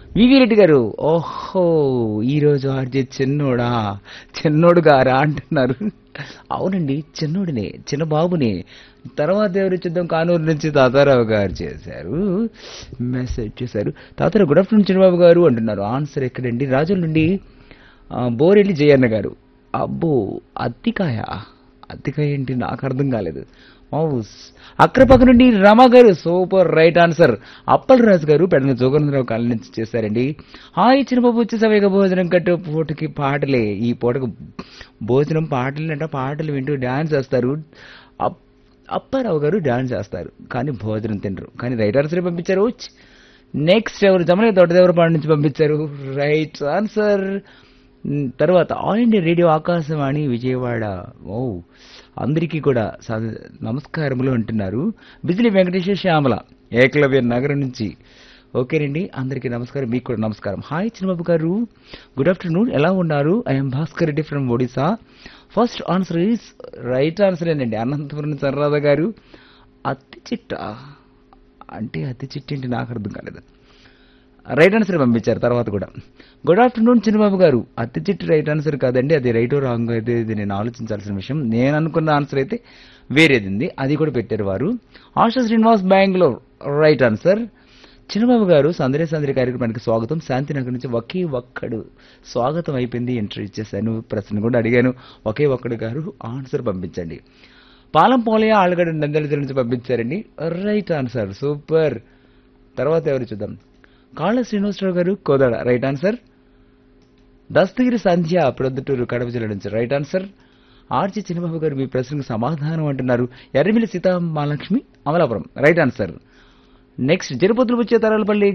వివి రెడ్డి గారు ఓహో ఈరోజు ఆర్జే చిన్నోడా చిన్నోడు గారా అంటున్నారు అవునండి చిన్నోడినే చిన్న బాబునే తర్వాత ఎవరు చూద్దాం కానూరు నుంచి తాతారావు గారు చేశారు మెసేజ్ చేశారు తాతారావు గుడ్ ఆఫ్టర్నూన్ చిన్నబాబు గారు అంటున్నారు ఆన్సర్ ఎక్కడండి రాజుల నుండి ఆ, బోరెల్లి జయన్న గారు అబ్బో అత్తికాయ అత్తికాయ ఏంటి నాకు అర్థం కాలేదు మౌస్ అక్రపక్క నుండి Rama garu super right answer Appal Raju garu Pedana జోగేంద్రరావు colony నుంచి చేశారండి హాయ్ చిన్నబాబు వచ్చి సవేగ భోజనం కట్టు పూటకి పాటలే ఈ పూటకు భోజనం పాటలు అంటే పాటలు వింటూ డాన్స్ చేస్తారు అప్- అప్పారావు గారు డాన్స్ చేస్తారు కానీ భోజనం తినరు కానీ రైట్ ఆన్సర్ పంపించారు నెక్స్ట్ ఎవరు జమలే తోటదేవరపాడు నుంచి పంపించారు రైట్ ఆన్సర్ మ్, తర్వాత all India radio Akashvani Vijayawada ఓ అందరికీ కూడా సా- నమస్కారములు అంటున్నారు బిజిలి వెంకటేశ్వర శ్యామల ఏకలవ్య నగరం నుంచి ఓకేనండి అందరికీ నమస్కారం మీకు కూడా నమస్కారం హాయ్ చిన్నబాబు గారు గుడ్ ఆఫ్టర్నూన్ ఎలా ఉన్నారు I'm Bhaskar Reddy from Odisha first answer is right answer అండి అనంతపురం సర్రాధ గారు అత్తి చిట్ట అంటే అత్తి చిట్టి అంటే నాకు అర్థం కాలేదు రైట్ ఆన్సర్ పంపించారు తర్వాత కూడా గుడ్ ఆఫ్టర్నూన్ చిన్నబాబు గారు అతి చిట్టి రైట్ ఆన్సర్ కాదండి అది రైట్ రాంగ్ అయితే ఇది నేను ఆలోచించాల్సిన విషయం నేను అనుకున్న ఆన్సర్ అయితే వేరేది ఉంది అది కూడా పెట్టారు వారు ఆశా శ్రీనివాస్ బెంగళూరు రైట్ ఆన్సర్ చిన్నబాబు గారు సందరే సందరి కార్యక్రమానికి స్వాగతం శాంతినగర్ నుంచి ఒకే ఒక్కడు స్వాగతం అయిపోయింది ఎంట్రీ ఇచ్చేసాను ప్రశ్న కూడా అడిగాను ఒకే ఒక్కడు గారు ఆన్సర్ పంపించండి పాలం పోలయ ఆళ్ళగడ్డ నందల జిల్లా నుంచి పంపించారండి రైట్ ఆన్సర్ సూపర్ తర్వాత ఎవరు చూద్దాం కాళ్ళ శ్రీనివాసరావు గారు కోదాడ రైట్ ఆన్సర్ దస్తగిరి సంధ్య ప్రొద్దుటూరు కడప జిల్లా నుంచి రైట్ ఆన్సర్ ఆర్చి చిన్నబాబు గారు మీ ప్రశ్నకు సమాధానం అంటున్నారు Erramilli Seethamahalakshmi Amalapuram right answer next తిరుపతిలో వచ్చే Taralapalli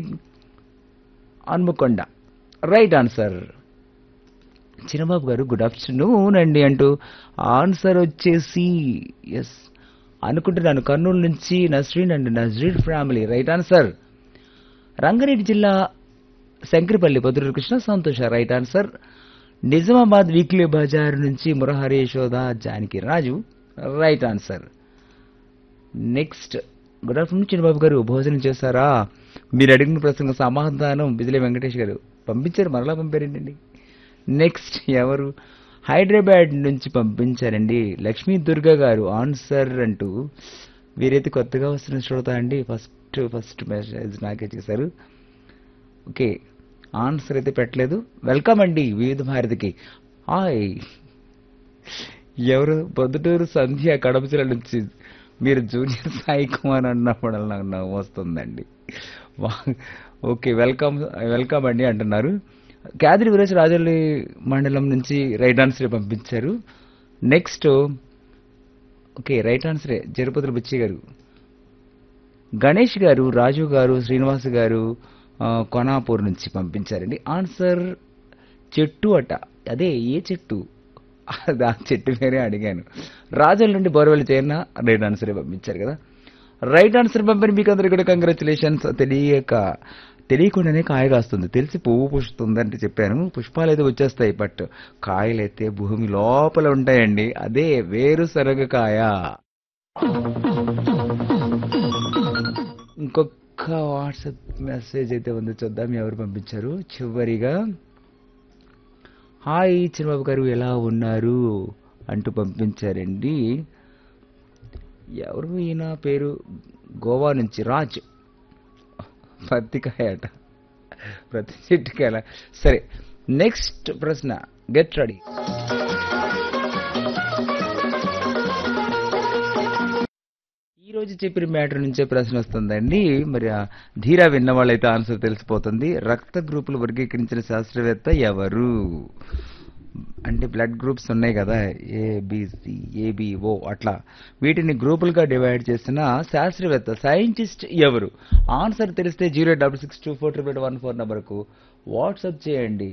Hanamkonda right answer Chinnababu garu good afternoon అండి అంటూ ఆన్సర్ వచ్చేసి ఎస్ అనుకుంటున్నాను కర్నూలు నుంచి Nasreen and Nazreen family right answer Rangareddy జిల్లా శంకరపల్లి పొద్దురు Krishna Santosha right answer Nizamabad weekly బజార్ నుంచి Murahari Yashoda Janaki Raju right answer next good afternoon Chinnababu garu భోజనం చేశారా మీరు అడిగిన ప్రశ్నకు సమాధానం బిజిలే వెంకటేష్ గారు పంపించారు మరలా పంపారేంటండి నెక్స్ట్ ఎవరు హైదరాబాద్ నుంచి పంపించారండి లక్ష్మీ దుర్గా గారు ఆన్సర్ అంటూ వీరైతే కొత్తగా వస్తున్న శ్రోత అండి ఫస్ట్ ఫస్ట్ మెసేజ్ నాకే చేశారు ఓకే ఆన్సర్ అయితే పెట్టలేదు వెల్కమ్ అండి వివిధ భారతికి హాయ్ ఎవరు పొద్దుటూరు సంధ్య కడప జిల్లా నుంచి మీరు జూనియర్ సాయి కుమార్ అన్నప్పుడు నాకు నవ్వు వస్తుందండి వా- ఓకే వెల్కమ్ వెల్కమ్ అండి అంటున్నారు క్యాదిరి వీరేష్ రాజల్లి మండలం నుంచి రైట్ ఆన్సర్ పంపించారు నెక్స్ట్ ఓకే రైట్ ఆన్సరే జరుపతుల బుచ్చి గారు గణేష్ గారు రాజు గారు శ్రీనివాస్ గారు ఆ, కొనాపూర్ నుంచి పంపించారండి ఆన్సర్ చెట్టు అట అదే ఏ చెట్టు అది ఆ చెట్టు పేరే అడిగాను రాజుల నుండి బోర్వెల్ చేయన రైట్ ఆన్సర్ పంపించారు కదా రైట్ ఆన్సర్ పంపిన మీకు అందరికీ కూడా కంగ్రాచులేషన్స్ తెలియక తెలియకుండానే కాయ కాస్తుంది తెలిసి పువ్వు పుష్పుతుంది అంటే చెప్పాను పుష్పాలు అయితే వచ్చేస్తాయి బట్ కాయలైతే భూమి లోపల ఉంటాయండి అదే వేరుశనగ కాయ ఇంకొక వాట్సాప్ మెసేజ్ అయితే ఉంది చూద్దాం ఎవరు పంపించారు చివరిగా హాయ్ చిన్నబాబు గారు ఎలా ఉన్నారు అంటూ పంపించారండి ఎవరు ఈయన పేరు గోవా నుంచి రాజ్ పత్తికాయ అట ప్రతి చెట్టుకాయ సరే నెక్స్ట్ ప్రశ్న గెట్ రెడీ ఈ రోజు చెప్పిన మ్యాటర్ నుంచే ప్రశ్న వస్తుందండి మరి ఆ ధీరా విన్న వాళ్ళైతే ఆన్సర్ తెలిసిపోతుంది రక్త గ్రూపులు వర్గీకరించిన శాస్త్రవేత్త ఎవరు అంటే బ్లడ్ గ్రూప్స్ ఉన్నాయి కదా ఏబిసి ఏబిఓ అట్లా వీటిని గ్రూపులుగా డివైడ్ చేసిన శాస్త్రవేత్త సైంటిస్ట్ ఎవరు ఆన్సర్ తెలిస్తే zero double six two four triple one four నెంబర్కు వాట్సాప్ చేయండి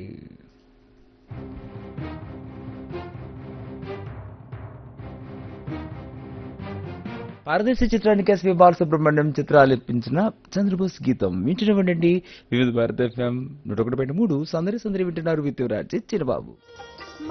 పారదేశీ చిత్రానికి ఎస్వి బాలసుబ్రహ్మణ్యం చిత్రాలు ఇప్పించిన చంద్రబోస్ గీతం వింటున్నవండి వివిధ భారత ఎఫ్ఎం నూట ఒకటి పాయింట్ మూడు సందరి సందరి వింటున్నారు విత్యురాజ్ చిన్నబాబు